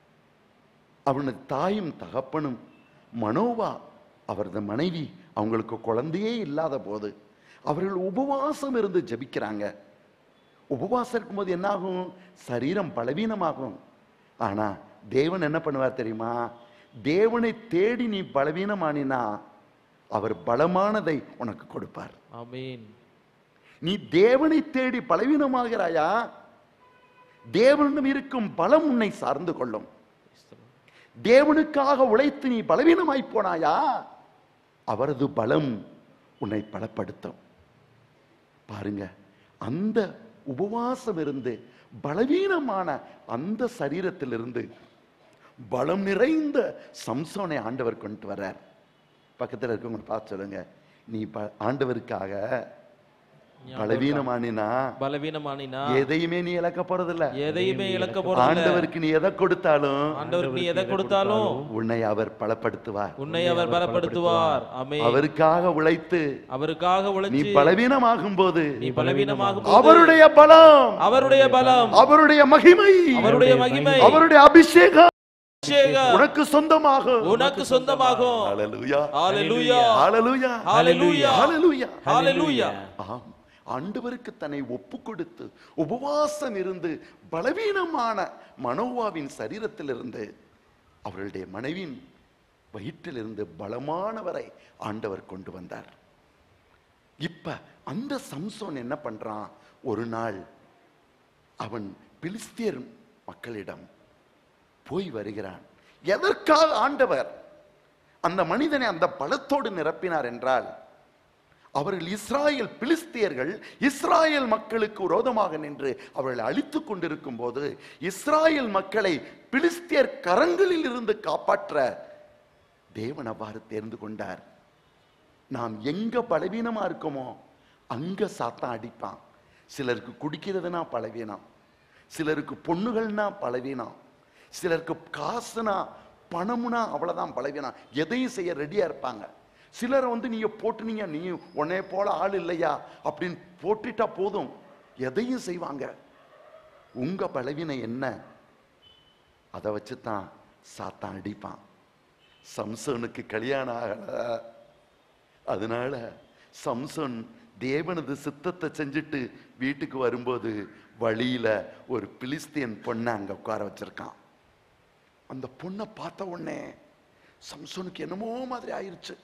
அவனது தாயும் தகப்பனும் மனோவா அவரது மனைவி அவங்களுக்கு குழந்தையே இல்லாத போது அவர்கள் உபவாசம் இருந்து ஜெபிக்கிறாங்க உபவாசம் இருக்கும்போது என்ன ஆகும் சரீரம் பலவீனமாகும் ஆனா தேவன் என்ன பண்ணுவார் தெரியுமா தேவனை தேடி நீ பலவீனமானினா அவர் பலமானதை உனக்கு கொடுப்பார்
ஆமீன்
நீ தேவனை தேடி பலவீனமாகிறாயா தேவனிடம் இருக்கும் பலம் உன்னை சார்ந்து கொள்ளும் தேவனுக்காக உழைத்து நீ பலவீனமாய் போனாயா அவரது பலம் உன்னை பலப்படுத்தும் பாருங்க அந்த உபவாசம் இருந்து பலவீனமான அந்த சரீரத்திலிருந்து பலம் நிறைந்த சம்சோனை ஆண்டவர் கொண்டு வர்றார் பக்கத்தில் இருக்கவங்க பார்த்து சொல்லுங்க நீ ப- ஆண்டவருக்காக பலவீனமானினா
பலவீனமானினா
எதையுமே நீ இழக்க போறதில்ல
எதையுமே இழக்க போறதில்ல
ஆண்டவருக்கு நீ எதை கொடுத்தாலும்
ஆண்டவருக்கு நீ எதை கொடுத்தாலும்
உன்னை அவர் பலப்படுத்துவார்
உன்னை அவர் பலப்படுத்துவார் ஆமென்
அவருக்காக உழைத்து
அவருக்காக
நீ
உழைச்சி
பலவீனமாகும் போது
நீ பலவீனமாகும்
அவருடைய பலம்
அவருடைய பலம்
அவருடைய மகிமை
அவருடைய மகிமை
அவருடைய அபிஷேகம்
அபிஷேகம்
உனக்கு சொந்தமாகும்
உனக்கு சொந்தமாகும்
ஹalleluya
ஹalleluya
ஹalleluya
ஹalleluya
ஹalleluya
ஹalleluya
ஆம் ஆண்டவருக்கு தன்னை ஒப்பு கொடுத்து உபவாசம் இருந்து பலவீனமான மனோவாவின் சரீரத்திலிருந்து அவர்களுடைய மனைவியின் வயிற்றிலிருந்து பலமானவரை ஆண்டவர் கொண்டு வந்தார் இப்ப அந்த சம்சோன் என்ன பண்றான் ஒரு நாள் அவன் பிலிஸ்தியர் மக்களிடம் போய் வருகிறான் எதற்காக ஆண்டவர் அந்த மனிதனை அந்த பலத்தோடு நிரப்பினார் என்றால் அவர்கள் இஸ்ராயேல் பிலிஸ்தியர்கள் இஸ்ராயேல் மக்களுக்கு விரோதமாக நின்று அவர்களை அழித்துக் கொண்டிருக்கும் போது இஸ்ராயேல் மக்களை பிலிஸ்தியர் கரங்களில் இருந்து காப்பாற்ற தேவன் அவ்வாறு தேர்ந்து கொண்டார் நாம் எங்க பலவீனமா இருக்கோமோ அங்க சாத்தான் அடிப்பான் சிலருக்கு குடிக்கிறதுனா பலவீனம் சிலருக்கு பொண்ணுகள்னா பலவீனம் சிலருக்கு காசுனா பணம்னா அவ்வளவுதான் பலவீனம் எதையும் செய்ய ரெடியா இருப்பாங்க சிலரை வந்து நீங்க போட்டுனீங்க நீ உன்னை போல ஆள் இல்லையா அப்படின்னு போட்டுட்டா போதும் எதையும் செய்வாங்க உங்க பலவீனம் என்ன அதை வச்சு தான் சாத்தான் அடிப்பான் சம்சனுக்கு கல்யாணம் ஆகல அதனால சம்சன் தேவனது சித்தத்தை செஞ்சுட்டு வீட்டுக்கு வரும்போது வழியில ஒரு பிலிஸ்தியன் பொண்ணை அங்க உட்கார வச்சிருக்கான் அந்த பொண்ணை பார்த்த உடனே சம்சனுக்கு என்னமோ மாதிரி ஆயிருச்சு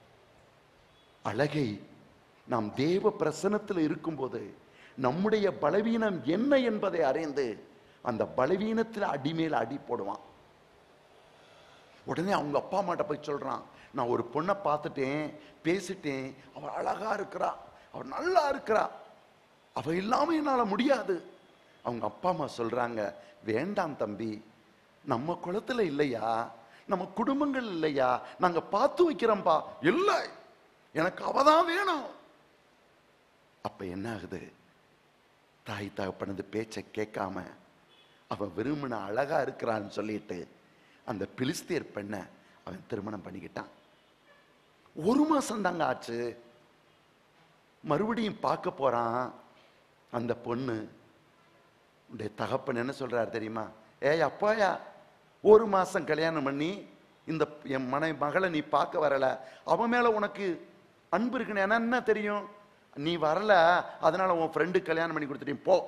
அழகை நாம் தேவ பிரசனத்தில் இருக்கும்போது நம்முடைய பலவீனம் என்ன என்பதை அறிந்து அந்த பலவீனத்தில் அடிமேல் அடி போடுவான் உடனே அவங்க அப்பா அம்மாட்ட போய் சொல்றான் நான் ஒரு பொண்ணை பார்த்துட்டேன் பேசிட்டேன் அவள் அழகா இருக்கிறா அவள் நல்லா இருக்கிறா அவ இல்லாம என்னால முடியாது அவங்க அப்பா அம்மா சொல்றாங்க வேண்டாம் தம்பி நம்ம குளத்துல இல்லையா நம்ம குடும்பங்கள் இல்லையா நாங்க பார்த்து வைக்கிறோம்பா இல்லை எனக்கு அவதான் வேணும் அப்ப என்ன ஆகுது தாய் தகப்பனது பேச்சை கேட்காம அவன் விரும்பின அழகா இருக்கிறான்னு சொல்லிட்டு அந்த பிலிஸ்தியர் பெண்ணை அவன் திருமணம் பண்ணிக்கிட்டான் ஒரு மாசம் தாங்க ஆச்சு மறுபடியும் பார்க்க போறான் அந்த பொண்ணு உடைய தகப்பன் என்ன சொல்றாரு தெரியுமா ஏய் அப்பாயா ஒரு மாசம் கல்யாணம் பண்ணி இந்த என் மனை மகளை நீ பார்க்க வரல அவன் மேல உனக்கு அன்பு இருக்குன்னு எனக்கு என்ன தெரியும் நீ வரல அதனால உன் ஃப்ரெண்டு கல்யாணம் பண்ணி கொடுத்துட்டேன் போ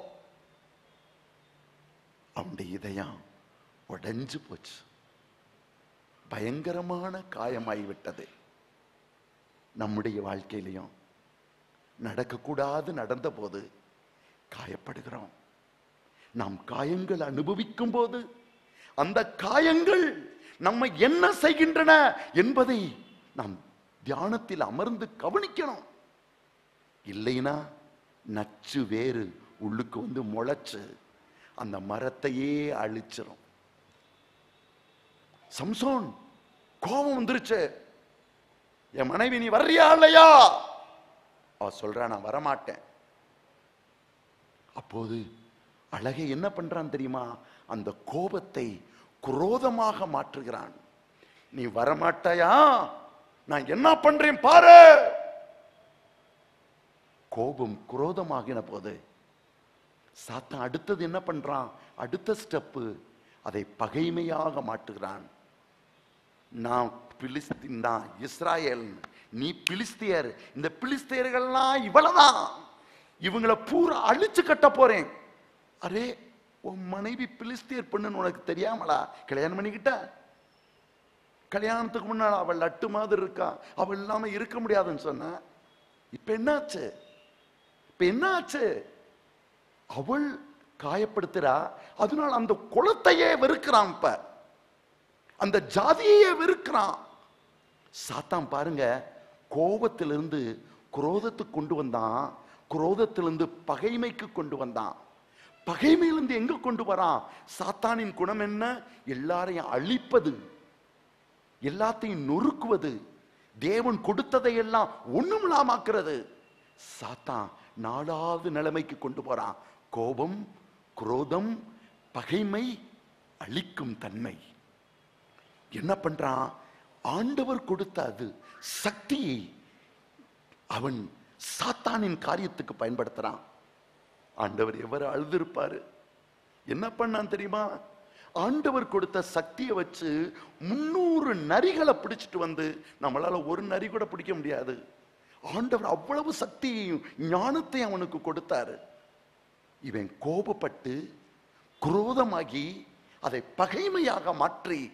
அவனுடைய இதயம் உடைஞ்சு போச்சு பயங்கரமான காயமாகி விட்டது நம்முடைய வாழ்க்கையிலையும் நடக்கக்கூடாது நடந்த போது காயப்படுகிறோம் நாம் காயங்கள் அனுபவிக்கும் போது அந்த காயங்கள் நம்மை என்ன செய்கின்றன என்பதை நாம் தியானத்தில் அமர்ந்து கவனிக்கணும் இல்லைனா நச்சு வேறு உள்ளுக்கு வந்து முளைச்சு அந்த மரத்தையே அழிச்சிரும் சம்சோன் கோபம் வந்துருச்சு என் மனைவி நீ வர்றியா இல்லையா அவ சொல்றா நான் வரமாட்டேன் அப்போது அழகை என்ன பண்றான் தெரியுமா அந்த கோபத்தை குரோதமாக மாற்றுகிறான் நீ வரமாட்டாயா நான் என்ன பண்றேன் பாரு கோபம் குரோதமாகின போது சாத்தான் அடுத்தது என்ன பண்றான் அடுத்த ஸ்டெப்பு அதை பகைமையாக மாற்றுகிறான் நான் பிலிஸ்தீன் தான் இஸ்ராயேல் நீ பிலிஸ்தியர் இந்த பிலிஸ்தியர்கள்லாம் இவ்வளவுதான் இவங்களை பூரா அழிச்சு கட்ட போறேன் அரே உன் மனைவி பிலிஸ்தியர் பெண்ணுன்னு உனக்கு தெரியாமலா கல்யாணம் பண்ணிக்கிட்ட கல்யாணத்துக்கு முன்னால் அவள் லட்டு மாதிரி இருக்கா அவள் இல்லாம இருக்க முடியாதுன்னு சொன்ன இப்ப என்னாச்சு இப்ப என்னாச்சு அவள் காயப்படுத்துறா அதனால அந்த குலத்தையே வெறுக்கிறான் இப்ப அந்த ஜாதியையே வெறுக்கிறான் சாத்தான் பாருங்க கோபத்திலிருந்து குரோதத்துக்கு கொண்டு வந்தான் குரோதத்திலிருந்து பகைமைக்கு கொண்டு வந்தான் பகைமையிலிருந்து எங்க கொண்டு வரான் சாத்தானின் குணம் என்ன எல்லாரையும் அழிப்பது எல்லாத்தையும் நொறுக்குவது தேவன் கொடுத்ததை எல்லாம் ஒண்ணுமில்லாமாக்குறது சாத்தான் நாலாவது நிலைமைக்கு கொண்டு போறான் கோபம் குரோதம் பகைமை அழிக்கும் தன்மை என்ன பண்றான் ஆண்டவர் கொடுத்த அது சக்தியை அவன் சாத்தானின் காரியத்துக்கு பயன்படுத்துறான் ஆண்டவர் எவர் அழுதிருப்பாரு என்ன பண்ணான் தெரியுமா ஆண்டவர் கொடுத்த சக்தியை வச்சு முன்னூறு நரிகளை பிடிச்சிட்டு வந்து நம்மளால ஒரு நரி கூட பிடிக்க முடியாது ஆண்டவர் அவ்வளவு சக்தியையும் ஞானத்தையும் அவனுக்கு கொடுத்தாரு இவன் கோபப்பட்டு குரோதமாகி அதை பகைமையாக மாற்றி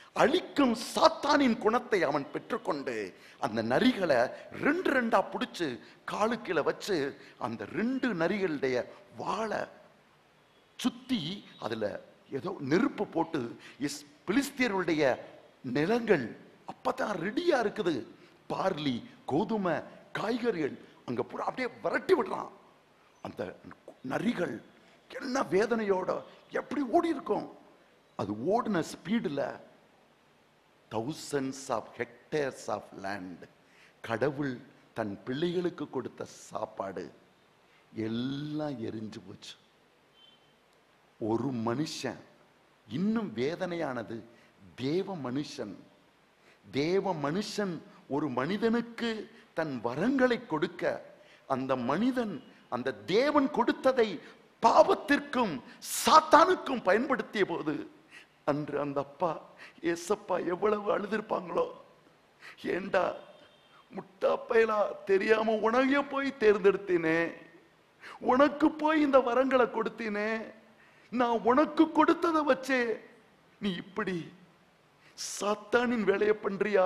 அழிக்கும் சாத்தானின் குணத்தை அவன் பெற்றுக்கொண்டு அந்த நரிகளை ரெண்டு ரெண்டா பிடிச்சு காலுக்கீழ வச்சு அந்த ரெண்டு நரிகளுடைய வாழை சுத்தி அதுல ஏதோ நெருப்பு போட்டு இஸ் பிலிஸ்தியர்களுடைய நிலங்கள் அப்பதான் ரெடியா இருக்குது பார்லி கோதுமை காய்கறிகள் அங்க பூரா அப்படியே விரட்டி விடுறான் அந்த நரிகள் என்ன வேதனையோட எப்படி ஓடி இருக்கும் அது ஓடின ஸ்பீடுல thousands of hectares of land கடவுள் தன் பிள்ளைகளுக்கு கொடுத்த சாப்பாடு எல்லாம் எரிஞ்சு போச்சு ஒரு மனுஷன் இன்னும் வேதனையானது தேவ மனுஷன் தேவ மனுஷன் ஒரு மனிதனுக்கு தன் வரங்களை கொடுக்க அந்த மனிதன் அந்த தேவன் கொடுத்ததை பாவத்திற்கும் சாத்தானுக்கும் பயன்படுத்திய போது அன்று அந்த அப்பா ஏசப்பா எவ்வளவு அழுதிருப்பாங்களோ ஏண்டா முட்டா பயலா தெரியாம உனக்கே போய் தேர்ந்தெடுத்தேனே உனக்கு போய் இந்த வரங்களை கொடுத்தேனே நான் உனக்கு கொடுத்ததை வச்சே நீ இப்படி சாத்தானின் வேலையை பண்றியா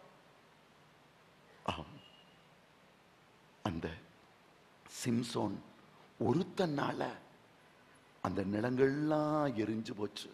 ஆம். அந்த சிம்சோன் ஒருத்தனால அந்த நிலங்கள்லாம் எரிஞ்சு போச்சு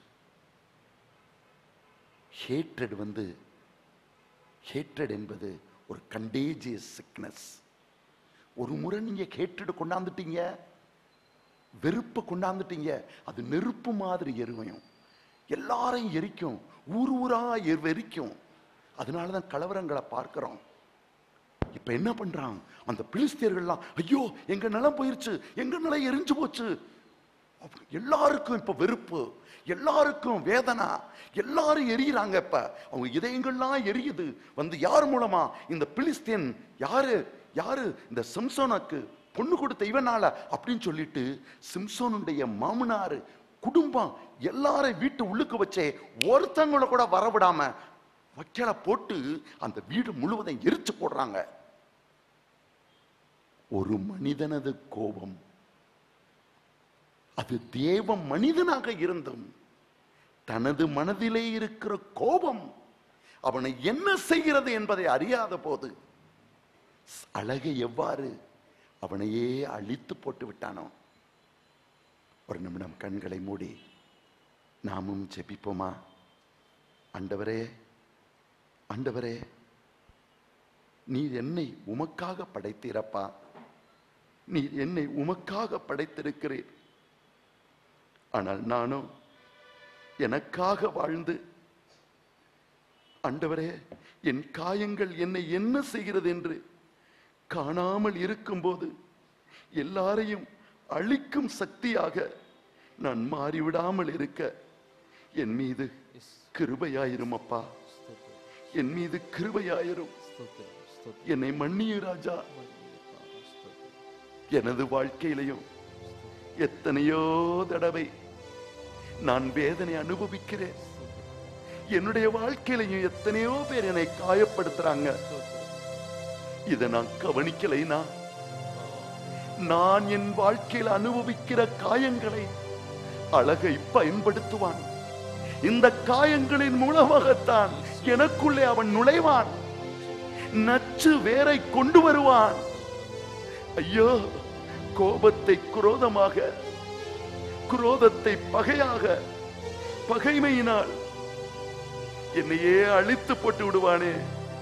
ஹேட்ரட் வந்து ஹேட்ரட் என்பது ஒரு கண்டேஜியஸ் சிக்னஸ் ஒரு முறை நீங்க ஹேட்ரட் கொண்டாந்துட்டீங்க வெறுப்பை கொண்டாந்துட்டீங்க அது நெருப்பு மாதிரி எருவையும் எல்லாரையும் எரிக்கும் ஊர் ஊரா எர் வெறிக்கும் அதனால தான் கலவரங்களை பார்க்கிறோம் இப்ப என்ன பண்றான் அந்த பிலிஸ்தியர்கள்லாம் ஐயோ எங்க நிலம் போயிருச்சு எங்க நிலம் எரிஞ்சு போச்சு அப்ப எல்லாருக்கும் இப்ப வெறுப்பு எல்லாருக்கும் வேதனை எல்லாரும் எரியுறாங்க இப்ப அவங்க இதயங்கள்லாம் எரியுது வந்து யார் மூலமா இந்த பிலிஸ்தீன் யாரு யாரு இந்த சிம்சோனுக்கு பொண்ணு கொடுத்த இவனால அப்படின்னு சொல்லிட்டு சிம்சோனுடைய மாமனாரு குடும்பம் எல்லாரும் வீட்டு உள்ளுக்கு வச்சே ஒருத்தங்கள கூட வரவிடாம வைக்கல போட்டு அந்த வீடு முழுவதும் எரிச்சு போடுறாங்க ஒரு மனிதனது கோபம் அது தேவ மனிதனாக இருந்தும் தனது மனதிலே இருக்கிற கோபம் அவனை என்ன செய்கிறது என்பதை அறியாத போது அழகை எவ்வாறு அவனையே அழித்து போட்டு விட்டானோ ஒரு நிமிடம் கண்களை மூடி நாமும் ஜெபிப்போமா ஆண்டவரே ஆண்டவரே நீர் என்னை உமக்காக படைத்தீரப்பா நீர் என்னை உமக்காக படைத்திருக்கிறீர் ஆனால் நானும் எனக்காக வாழ்ந்து ஆண்டவரே என் காயங்கள் என்னை என்ன செய்கிறது என்று காணாமல் இருக்கும்போது எல்லாரையும் அழிக்கும் சக்தியாக நான் மாறிவிடாமல் இருக்க என் மீது கிருபையாயிரும் அப்பா என் மீது கிருபையாயிரும் என்னை மன்னிய ராஜா எனது வாழ்க்கையிலையும் எத்தனையோ தடவை நான் வேதனை அனுபவிக்கிறேன் என்னுடைய வாழ்க்கையிலையும் எத்தனையோ பேர் என்னை காயப்படுத்துறாங்க இதை நான் கவனிக்கலைனா நான் என் வாழ்க்கையில் அனுபவிக்கிற காயங்களை அழகை பயன்படுத்துவான் இந்த காயங்களின் மூலமாகத்தான் எனக்குள்ளே அவன் நுழைவான் நச்சு வேரை கொண்டு வருவான் ஐயோ கோபத்தை குரோதமாக குரோதத்தை பகையாக பகைமையினால் என்னையே அழித்து போட்டு விடுவானே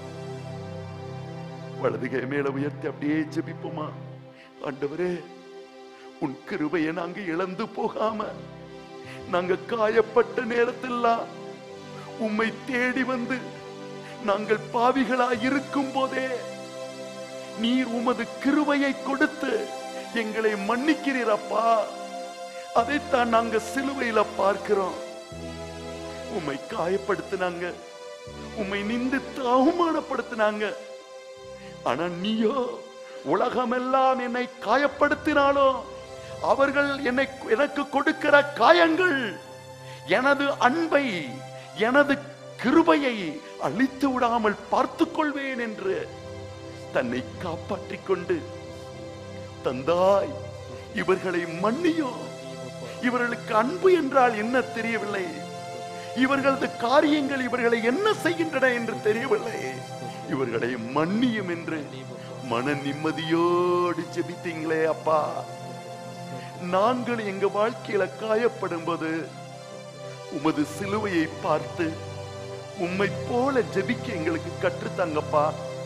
வலதுகை மேல உயர்த்தி அப்படியே ஜெபிப்போமா ஆண்டவரே உன் கிருபையை நாங்க இழந்து போகாம நாங்க காயப்பட்ட நேரத்தெல்லாம் உம்மை தேடி வந்து நாங்கள் பாவிகளாய் இருக்கும் போதே நீர் உமது கிருபையை கொடுத்து எங்களை மன்னிக்கிறீர் அப்பா அதைத்தான் நாங்க சிலுவையில பார்க்கிறோம் உம்மை காயப்படுத்தினாங்க உம்மை நிந்தித்து அவமானப்படுத்தினாங்க ஆனா நீயோ உலகமெல்லாம் என்னை காயப்படுத்தினாலும் அவர்கள் என்னை எனக்கு கொடுக்கிற காயங்கள் எனது அன்பை எனது கிருபையை அழித்து விடாமல் பார்த்துக் கொள்வேன் என்று தன்னை காப்பாற்றிக் கொண்டு தந்தாய் இவர்களை மன்னியோ இவர்களுக்கு அன்பு என்றால் என்ன தெரியவில்லை இவர்களது காரியங்கள் இவர்களை என்ன செய்கின்றன என்று தெரியவில்லை இவர்களை மன்னியும் என்று மன நிம்மதியோடு ஜெபித்தீங்களே அப்பா நாங்கள் எங்க வாழ்க்கையில காயப்படும் போது உமது சிலுவையை பார்த்து உம்மை போல ஜெபிக்க எங்களுக்கு கற்றுத்தாங்கப்பா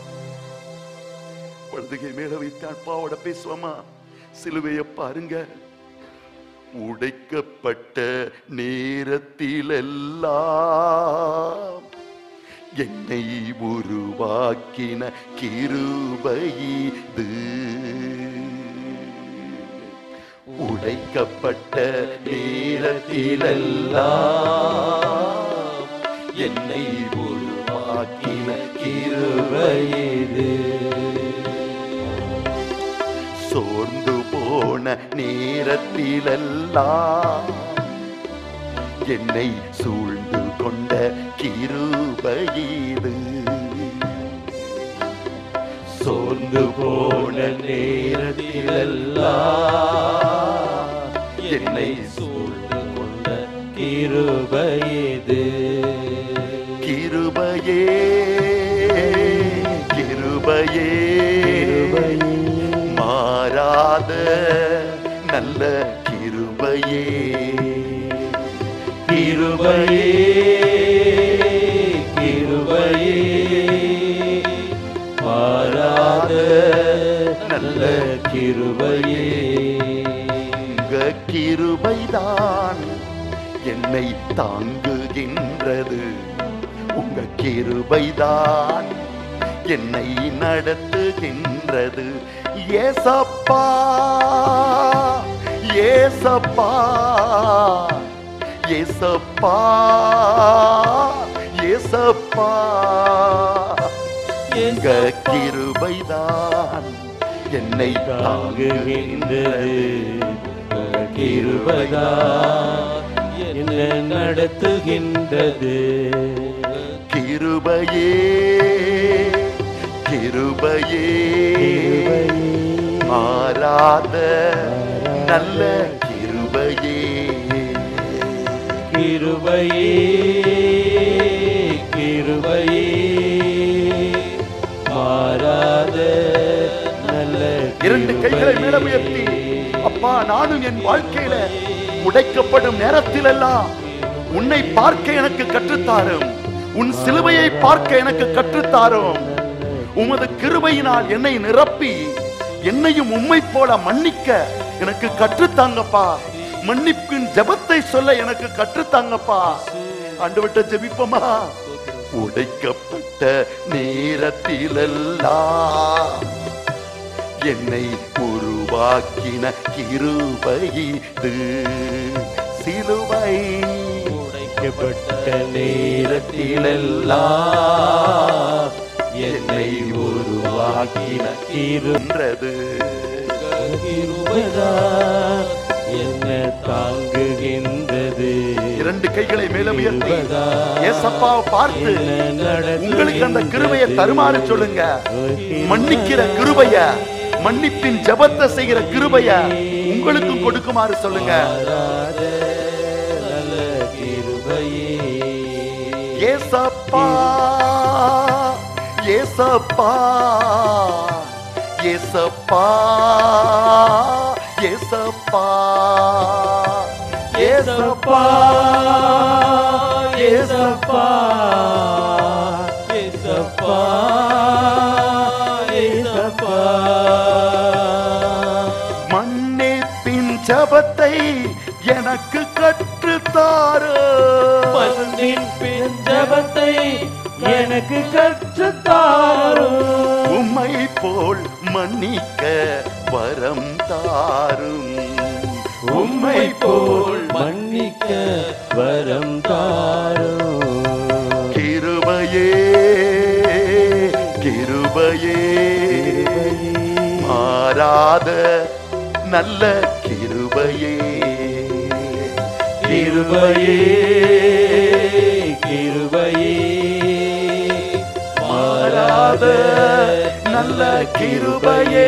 படுதுகை மேல வைத்து அப்பாவோட பேசுவோமா சிலுவைய பாருங்க உடைக்கப்பட்ட நேரத்திலெல்லாம் என்னை உருவாக்கின கிருபைது உடைக்கப்பட்ட நேரத்திலெல்லாம் என்னை உருவாக்கின கிருபைது சோர்ந்து போன நேரத்திலெல்லாம் என்னை சூழ்ந்து கொண்ட கிருபைது
சோர்ந்து போன நேரத்திலெல்லாம் என்னை சூழ்ந்து கொண்ட கிருபையது
கிருபையே கிருபையே மாறாத நல்ல கிருபையே
கிருபையே கிருபையே மாறாத நல்ல கிருபையே
உங்க கிருபைதான் என்னை தாங்குகின்றது உங்க கிருபைதான் என்னை நடத்துகின்றது ஏசப்பா ஏசப்பா ஏசப்பா ஏசப்பா உங்க கிருபைதான் என்னை
தாங்குகின்றது
தாங்குகின்றது
கிருபைதா என்ன நடத்துகின்றது
கிருபையே கிருபையே மாறாத நல்ல கிருபையே
கிருபையே கிருபையே மாறாத நல்ல
இரண்டு கைகளை மேல
கிருபையே.
உயர்த்தி அப்பா நானும் என் வாழ்க்கையில உடைக்கப்படும் நேரத்திலெல்லாம் உன்னை பார்க்க எனக்கு கற்றுத்தாரும் உன் சிலுவையை பார்க்க எனக்கு கற்றுத்தாரும் உமது கிருபையினால் என்னை நிரப்பி என்னையும் உம்மை போல மன்னிக்க எனக்கு கற்றுத்தாங்கப்பா மன்னிப்பின் ஜெபத்தை சொல்ல எனக்கு கற்றுத்தாங்கப்பா ஆண்டு விட்ட ஜெபிப்போமா உடைக்கப்பட்ட நேரத்திலெல்லாம் என்னை உருவாக்கின கிருபைது சிலுவை
உடைக்கப்பட்ட நேரத்திலெல்லாம் என்னை உருவாக்கின கிரு
என்றது
கிருபைதா என்ன தாங்குகின்றது
இரண்டு கைகளை மேல உயர்த்தி
கிருபைதா
ஏசப்பாவை பார்த்து
என்ன நடத்துகின்றது.
உங்களுக்கு அந்த கிருபையை தருமாறு சொல்லுங்க மன்னிக்கிற கிருபைய மன்னிப்பின் ஜெபத்தை செய்கிற கிருபைய உங்களுக்கும் கொடுக்குமாறு சொல்லுங்க
மாறாத நல்ல கிருபையே
ஏசப்பா ஏசப்பா ஏசப்பா ஏசப்பா ஏசப்பா
ஏசப்பா ஏசப்பா ஏசப்பா
மன்னிப்பின் ஜபத்தை எனக்கு கற்றுத்தாரு
மண்ணின் பின் ஜபத்தை எனக்கு கற்றுத்தாரும்
உம்மை போல் மன்னிக்க வரம் தாரும்
உம்மை போல் மன்னிக்க வரம் தாரும்
கிருபையே கிருபையே மாறாத நல்ல கிருபையே
கிருபையே கிருபையே
மாறாத நல்ல கிருபையே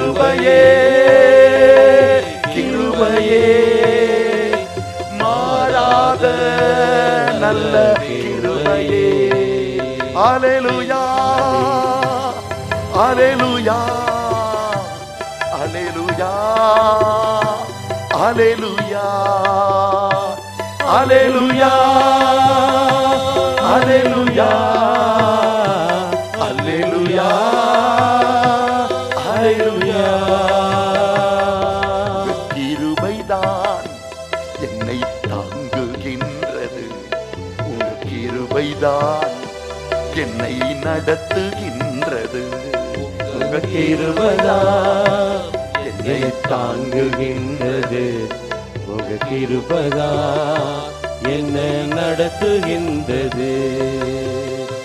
கிருபையே கிருபையே மாறாத மாறாத நல்ல கிருபையே அலேலுயா அலேலுயா அலேலுயா அலேலுயா அலேலுயா அலேலுயா அலேலுயா அலேலுயா கிருபைதான் என்னை தாங்குகின்றது உங்க கிருபைதான் என்னை நடத்துகின்றது
உங்க கிருபதா என்னை தாங்குகின்றது உங்க கிருபதா என்ன நடத்துகின்றது